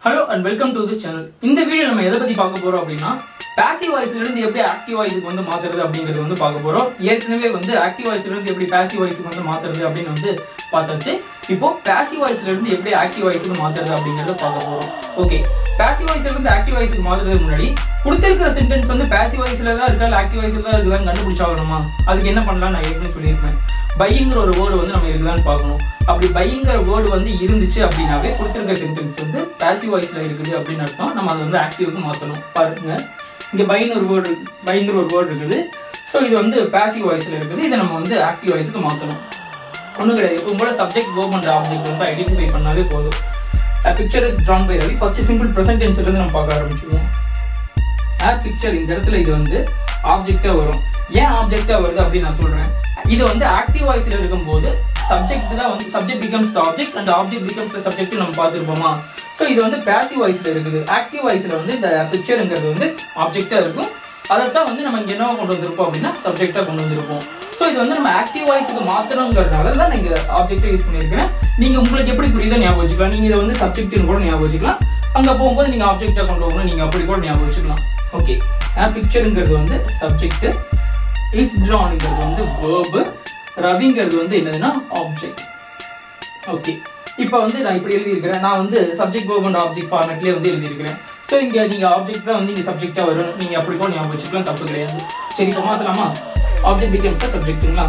hello and welcome to this channel இந்த video நம்ம எதை பத்தி பார்க்க போறோம் அப்படின்னா பாசிவ் வாய்ஸ்ல இருந்து எப்படி ஆக்டிவ் வாய்ஸுக்கு வந்து மாத்துறது அப்படிங்கிறது வந்து பார்க்க போறோம் ஏற்கனவே வந்து ஆக்டிவ் வாய்ஸ்ல இருந்து எப்படி பாசிவ் வாய்ஸுக்கு வந்து மாத்துறது அப்படின்னு வந்து பார்த்தாச்சு இப்போ பாசிவ் வாய்ஸ்ல இருந்து எப்படி ஆக்டிவ் வாய்ஸுக்கு மாத்துறது அப்படிங்கறத பார்க்க போறோம் ஓகே பாசிவ் வாய்ஸ்ல இருந்து ஆக்டிவ் வாய்ஸுக்கு மாத்துறதுக்கு முன்னாடி கொடுத்திருக்கிற சென்டென்ஸ் வந்து பாசிவ் வாய்ஸ்ல தான் இருக்கா இல்ல ஆக்டிவ் வாய்ஸ்ல தான் இருக்குதான்னு கண்டுபிடிச்சாகணுமா அதுக்கு என்ன பண்ணலாம் நான் ஏற்கனவே சொல்லியிருப்பேன் பைங்கிற ஒரு வேர்டு வந்து நம்ம இருக்குதான்னு பார்க்கணும் அப்படி பைங்கிற வேர்டு வந்து இருந்துச்சு அப்படின்னாவே கொடுத்துருக்க சென்டென்ஸ் வந்து பாசிவ் வாய்ஸ்ல இருக்குது அப்படின்னு அர்த்தம் நம்ம அதை வந்து ஆக்டிவ்க்கு மாற்றணும் பாருங்க இங்கே பைன்னு ஒரு வேர்டு பைங்கிற ஒரு வேர்டு இருக்குது ஸோ இது வந்து பாசிவ் வாய்ஸ்ல இருக்குது இதை நம்ம வந்து ஆக்டிவ் வாய்ஸ்க்கு மாற்றணும் ஒன்றும் கிடையாது இப்போ உங்களோட சப்ஜெக்ட் வேர்ப் அண்ட் ஆப்ஜெக்ட் வந்து ஐடென்டிஃபை பண்ணாலே போதும் picture is drawn by Ravi first simple present டென்ஸ்ல இருந்து நம்ம பார்க்க ஆரம்பிச்சிடுவோம் ஆப் பிக்சர் இந்த இடத்துல இது வந்து ஆப்ஜெக்டா வரும் ஏன் ஆப்ஜெக்டா வருது அப்படின்னு நான் சொல்றேன் இது வந்து ஆக்டிவ் வாய்ஸ்ல இருக்கும்போது சப்ஜெக்ட் தான் வந்து சப்ஜெக்ட் பிகம்ஸ் த ஆப்ஜெக்ட் அந்த ஆப்ஜெக்ட் பிகம்ஸ் த சப்ஜெக்ட் நம்ம பார்த்துருப்போமா ஸோ இது வந்து பேசிவ் வாய்ஸ்ல இருக்குது ஆக்டிவ் வாய்ஸ்ல வந்து இந்த பிக்சருங்கிறது வந்து ஆப்ஜெக்டா இருக்கும் அதைத்தான் வந்து நம்ம இங்க என்ன கொண்டு வந்திருப்போம் அப்படின்னா சப்ஜெக்டா கொண்டு வந்திருப்போம் ஸோ இது வந்து நம்ம ஆக்டிவ் வாய்ஸுக்கு மாத்திரங்கிறதுனால தான் நீங்க ஆப்ஜெக்டை யூஸ் பண்ணியிருக்கிறேன் நீங்க உங்களுக்கு எப்படி புரியுதோ ஞாபகம் வச்சுக்கலாம் நீங்க இதை வந்து சப்ஜெக்ட்னு கூட ஞாபகம் வச்சுக்கலாம் அங்க போகும்போது நீங்க ஆப்ஜெக்டா கொண்டு போகணும் நீங்க அப்படி கூட ஞாபகம் வச்சுக்கலாம் ஓகே பிக்சருங்கிறது வந்து சப்ஜெக்ட் இஸ் ட்ரானுங்கிறது வந்து வேர்பு ரவிங்கிறது வந்து என்னதுன்னா ஆப்ஜெக்ட் ஓகே இப்போ வந்து நான் இப்படி எழுதியிருக்கிறேன் நான் வந்து சப்ஜெக்ட் வேர்ப் அண்ட் ஆப்ஜெக்ட் ஃபார்மேட்லேயே வந்து எழுதியிருக்கிறேன் ஸோ இங்கே நீங்கள் ஆப்ஜெக்ட் தான் வந்து இங்கே சப்ஜெக்டாக வரும் நீங்கள் அப்படி கூட ஞாபகம் வச்சுக்கலாம் தப்பு கிடையாது சரி இப்போ மாற்றலாமா ஆப்ஜெக்ட் பிகம்ஸ் தான் சப்ஜெக்ட்டுங்களா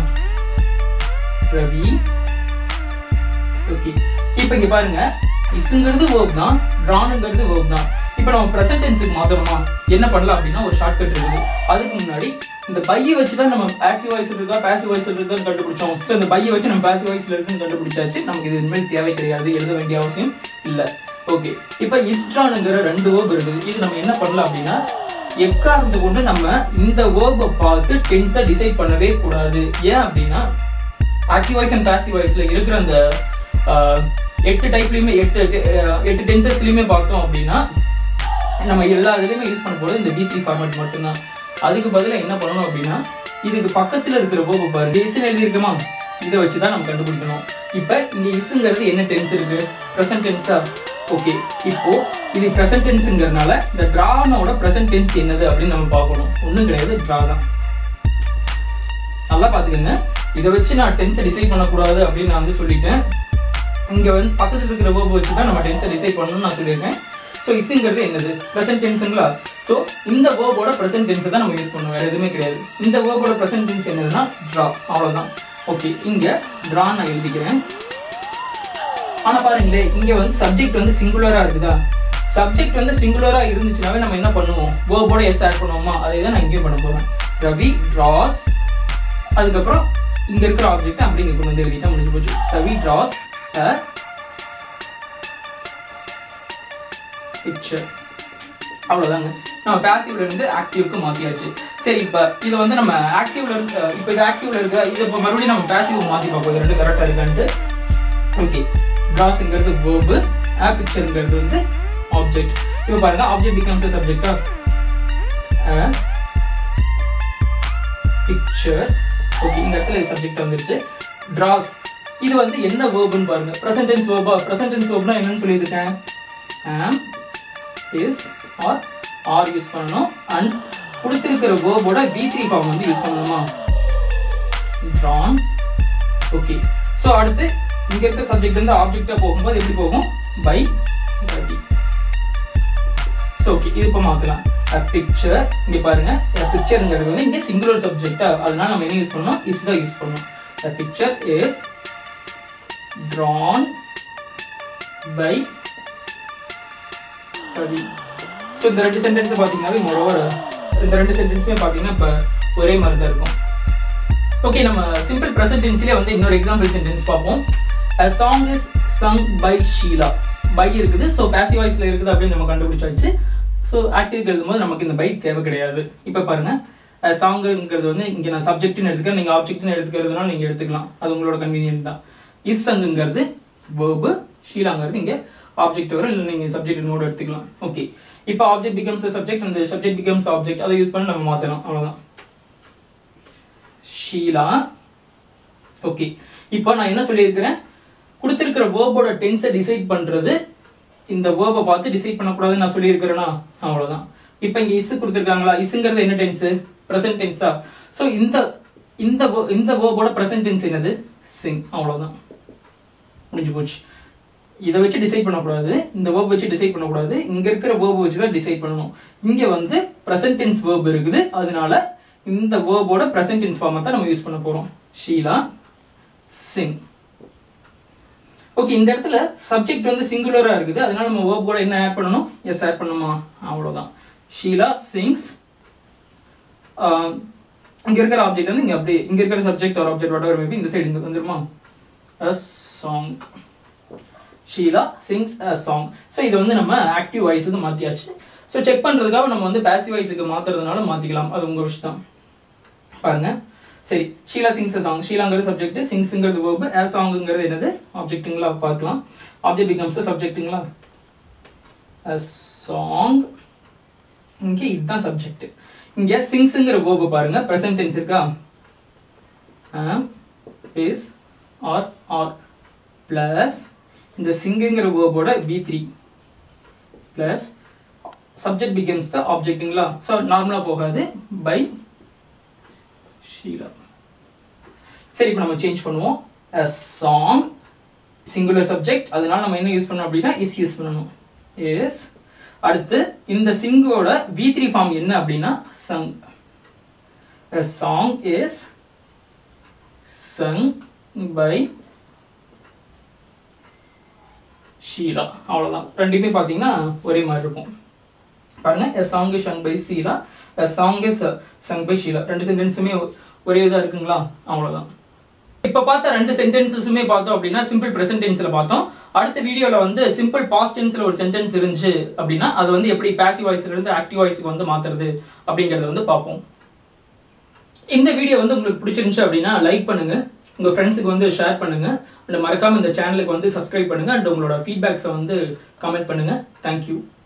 ரவி ஓகே இப்போ இங்க பாருங்க இசுங்கிறது வேர்ப் தான் ட்ரானுங்கிறது வேர்ப் தான் இப்போ நம்ம ப்ரெசன்ட் டென்ஸுக்கு மாத்தணுமா என்ன பண்ணலாம் அப்படின்னா ஒரு ஷார்ட்கட் இருக்குது அதுக்கு முன்னாடி இந்த பையை வச்சு தான் நம்ம ஆக்டிவ் வாய்ஸ் இருக்கா பாசிவ் வாய்ஸ் இருக்கான்னு கண்டுபிடிச்சோம் ஸோ இந்த பையை வச்சு நம்ம பாசிவ் வாய்ஸ்ல இருக்குன்னு கண்டுபிடிச்சாச்சு நமக்கு இது இனிமேல் தேவை கிடையாது எழுத வேண்டிய அவசியம் இல்லை ஓகே இப்போ இஸ்ட்ரானுங்கிற ரெண்டு வேர்ப் இருக்குது இது நம்ம என்ன பண்ணலாம் அப்படின்னா எக்காரணத்தை கொண்டு நம்ம இந்த வேர்பை பார்த்து டென்ஸை டிசைட் பண்ணவே கூடாது ஏன் அப்படின்னா ஆக்டிவ் வாய்ஸ் அண்ட் பாசிவ் வாய்ஸ்ல இருக்கிற அந்த ஆஹ், எட்டு டைப்லயுமே எட்டு அஹ், எட்டு டென்சஸ்லயுமே பார்த்தோம் அப்படின்னா நம்ம எல்லா இதுலயுமே யூஸ் பண்ண போறது இந்த டி த்ரீ ஃபார்மேட் மட்டும்தான் அதுக்கு பதிலா என்ன பண்ணணும் அப்படின்னா இதுக்கு பக்கத்துல இருக்கிற போக பாருங்க இசுன்னு எழுதியிருக்கோமா இதை வச்சு தான் நம்ம கண்டுபிடிக்கணும் இப்போ இங்க இசுங்கிறது என்ன டென்ஸ் இருக்கு ப்ரெசன்ட் டென்ஸா ஓகே இப்போ இது ப்ரெசன்ட் டென்ஸுங்கிறதுனால இந்த ட்ரானோட ப்ரெசன்ட் டென்ஸ் என்னது அப்படின்னு நம்ம பார்க்கணும் ஒன்றும் கிடையாது ட்ரா தான் நல்லா பாத்துக்கோங்க இதை வச்சு நான் டென்ஸை டிசைட் பண்ணக்கூடாது அப்படின்னு நான் வந்து சொல்லிட்டேன் இங்க வந்து பக்கத்துல இருக்கிற வேர்ப் வச்சு தான் நம்ம டென்ஸை டிசைட் பண்ணணும்னு நான் சொல்லியிருக்கேன் ஸோ இஸ்ங்கிறது என்னது ப்ரெசன்ட் டென்ஸுங்களா ஸோ இந்த வேர்போட ப்ரெசன்ட் டென்ஸை தான் நம்ம யூஸ் பண்ணுவோம் வேற எதுவுமே கிடையாது இந்த வேர்போட ப்ரெசன்ட் டென்ஸ் என்னதுன்னா ட்ரா அவ்வளவுதான் ஓகே இங்க ட்ரா நான் எழுதிக்கிறேன் ஆனா பாருங்களேன் இங்க வந்து சப்ஜெக்ட் வந்து சிங்குலரா இருக்குதா சப்ஜெக்ட் வந்து சிங்குலரா இருந்துச்சுனாவே நம்ம என்ன பண்ணுவோம் வேர்போட எஸ் ஆட் பண்ணுவோமா அதே தான் நான் இங்கேயும் பண்ண போறேன் ரவி டிராஸ் அதுக்கப்புறம் இங்க இருக்கிற ஆப்ஜெக்ட் அப்படி இங்க கொண்டு வந்து எழுதிட்டா முடிஞ்சு போச்சு ரவி டிராஸ் அ பிக்சர் அவ்வளவுதாங்க நம்ம பாசிவ்ல இருந்து ஆக்டிவ்க்கு மாத்தியாச்சு சரி இப்போ இது வந்து நம்ம ஆக்டிவ்ல இருந்து இப்போ இது ஆக்டிவ்ல இருக்கு இது இப்போ மறுபடியும் நம்ம பாசிவ் மாத்தி பார்ப்போம் இது ரெண்டு கரெக்டா இருக்கான்ட்டு ஓகே டிராஸ்ங்கிறது வேர்பு ஆப் பிக்சருங்கிறது வந்து ஆப்ஜெக்ட் இப்போ பாருங்க object becomes subject of picture okay இந்த இடத்துல சப்ஜெக்ட் வந்துருச்சு டிராஸ் இது வந்து என்ன வேர்புன்னு பாருங்க ப்ரெசன்ட் டென்ஸ் வேர்பா ப்ரெசன்ட் டென்ஸ் வேர்ப்னா என்னன்னு சொல்லியிருக்கேன் am is or are use பண்ணணும் அண்ட் கொடுத்திருக்கிற வேர்போட வி த்ரீ ஃபார்ம் வந்து யூஸ் பண்ணணுமா drawn ஓகே ஸோ அடுத்து இங்க இருக்க சப்ஜெக்ட் வந்து ஆப்ஜெக்டா போகும்போது எப்படி போகும் பை ரவி ஸோ ஓகே இது இப்போ மாற்றலாம் பிக்சர் இங்க பாருங்க பிக்சருங்கிறது வந்து இங்க சிங்குலர் சப்ஜெக்டா அதனால நம்ம என்ன யூஸ் பண்ணணும் இஸ் தான் யூஸ் பண்ணணும் picture is drawn by Ravi so இந்த ரெண்டு சென்டென்ஸ் பார்த்தீங்கன்னாவே மொரோவர் இந்த ரெண்டு சென்டென்ஸுமே பார்த்தீங்கன்னா இப்போ ஒரே மாதிரி தான் இருக்கும் ஓகே நம்ம சிம்பிள் ப்ரெசன்ட் டென்ஸ்லேயே வந்து இன்னொரு எக்ஸாம்பிள் சென்டென்ஸ் பார்ப்போம் a song is sung by Sheela by இருக்குது ஸோ பாசிவ் வாய்ஸ்ல இருக்குது அப்படின்னு நம்ம கண்டுபிடிச்சாச்சு ஸோ ஆக்டிவ் எழுதும் போது நமக்கு இந்த பை தேவை கிடையாது இப்போ பாருங்க சாங்குங்கிறது வந்து இங்கே நான் சப்ஜெக்ட்னு எடுத்துக்கிறேன் நீங்கள் ஆப்ஜெக்ட்னு எடுத்துக்கிறதுனால நீங்கள் எடுத்துக்கலாம் அது உங்களோட கன்வீனியன்ட் தான் இஸ் சங்குங்கிறது வேர்பு ஷீலாங்கிறது இங்கே ஆப்ஜெக்ட் வரும் இல்லை நீங்கள் சப்ஜெக்ட் நோட் எடுத்துக்கலாம் ஓகே இப்போ ஆப்ஜெக்ட் பிகம்ஸ் சப்ஜெக்ட் அந்த சப்ஜெக்ட் பிகம்ஸ் ஆப்ஜெக்ட் அதை யூஸ் பண்ணி நம்ம மாற்றலாம் அவ்வளோதான் ஷீலா ஓகே இப்போ நான் என்ன சொல்லியிருக்கிறேன் கொடுத்திருக்கிற வேர்போட டென்ஸை டிசைட் பண்றது இந்த வேர்பை பார்த்து டிசைட் பண்ணக்கூடாதுன்னு நான் சொல்லியிருக்கிறேன்னா அவ்வளோதான் இப்போ இங்கே இஸ் கொடுத்துருக்காங்களா இஸ்ங்கிறது என்ன டென்ஸு ப்ரெசன்ட் டென்ஸா ஸோ இந்த இந்த wo- இந்த வேர்போட ப்ரெசன்ட் டென்ஸ் என்னது சிங் அவ்வளோதான் முடிஞ்சு போச்சு இதை வச்சு டிசைட் பண்ணக்கூடாது இந்த வேர்ப் வச்சு டிசைட் பண்ணக்கூடாது இங்கே இருக்கிற வேர்ப் வச்சு தான் டிசைட் பண்ணணும் இங்கே வந்து ப்ரெசன்ட் டென்ஸ் வேர்ப் இருக்குது அதனால இந்த வேர்போட ப்ரெசன்ட் டென்ஸ் ஃபார்மை தான் நம்ம யூஸ் பண்ண போகிறோம் ஷீலா சிங் ஓகே இந்த இடத்துல சப்ஜெக்ட் வந்து சிங்குலராக இருக்குது அதனால நம்ம வேர்ப் கூட என்ன ஆட் பண்ணணும் எஸ் ஆட் பண்ணுமா அவ்வளோதான் ஷீலா சிங்ஸ் இங்கே இருக்கிற ஆப்ஜெக்ட் வந்து இங்கே அப்படியே இங்கே இருக்கிற சப்ஜெக்ட் ஒரு ஆப்ஜெக்ட் whatever மேபி இந்த சைடு இங்கே வந்துருமா a song Sheela sings a song so இது வந்து நம்ம ஆக்டிவ் வாய்ஸுக்கு மாற்றியாச்சு ஸோ செக் பண்ணுறதுக்காக நம்ம வந்து பேசிவ் வாய்ஸுக்கு மாற்றுறதுனால மாற்றிக்கலாம் அது உங்கள் விஷயம் தான் பாருங்க சரி ஷீலா சிங்ஸ் சாங் ஷீலாங்கிறது சப்ஜெக்ட் சிங்ஸ்ங்கிறது வேர்பு ஆ சாங்குங்கிறது என்னது ஆப்ஜெக்ட்டுங்களா பார்க்கலாம் ஆப்ஜெக்ட் பிகம்ஸ் சப்ஜெக்ட்டுங்களா சாங் இங்கே இதுதான் சப்ஜெக்ட் இங்கே சிங்ஸுங்கிற வேர்பு பாருங்க ப்ரெசன்ட் டென்ஸ் இருக்கா am is are are plus இந்த சிங்குங்கிற வேர்போட V three plus subject becomes the ஆப்ஜெக்ட்டுங்களா ஸோ நார்மலாக போகாது பை ஷீலா சரி இப்போ நம்ம சேஞ்ச் பண்ணுவோம் a சாங் சிங்குலர் சப்ஜெக்ட் அதனால நம்ம என்ன யூஸ் பண்ணோம் அப்படின்னா இஸ் யூஸ் பண்ணணும் இஸ் அடுத்து இந்த சிங்கோட வி த்ரீ ஃபார்ம் என்ன அப்படின்னா sung a song is sung by Sheela அவ்வளோதான் ரெண்டுமே பார்த்தீங்கன்னா ஒரே மாதிரி இருக்கும் பாருங்க a song is sung by Sheila a song is uh, sung by Sheila ரெண்டு சென்டென்ஸுமே ஒரே இதாக இருக்குங்களா அவ்வளோதான் இப்போ பார்த்த ரெண்டு சென்டென்சஸுமே பார்த்தோம் அப்படின்னா சிம்பிள் ப்ரெசன்ட் டென்ஸில் பார்த்தோம் அடுத்த வீடியோவில் வந்து சிம்பிள் பாஸ்ட் டென்ஸில் ஒரு சென்டென்ஸ் இருந்துச்சு அப்படின்னா அது வந்து எப்படி பேசிவ் வாய்ஸ்லேருந்து ஆக்டிவ் வாய்ஸுக்கு வந்து மாற்றுறது அப்படிங்கிறத வந்து பார்ப்போம் இந்த வீடியோ வந்து உங்களுக்கு பிடிச்சிருந்துச்சு அப்படின்னா லைக் பண்ணுங்க உங்க ஃப்ரெண்ட்ஸுக்கு வந்து ஷேர் பண்ணுங்க அண்ட் மறக்காம இந்த சேனலுக்கு வந்து சப்ஸ்கிரைப் பண்ணுங்க அண்ட் உங்களோட ஃபீட்பேக்ஸை வந்து கமெண்ட் பண்ணுங்க தேங்க்யூ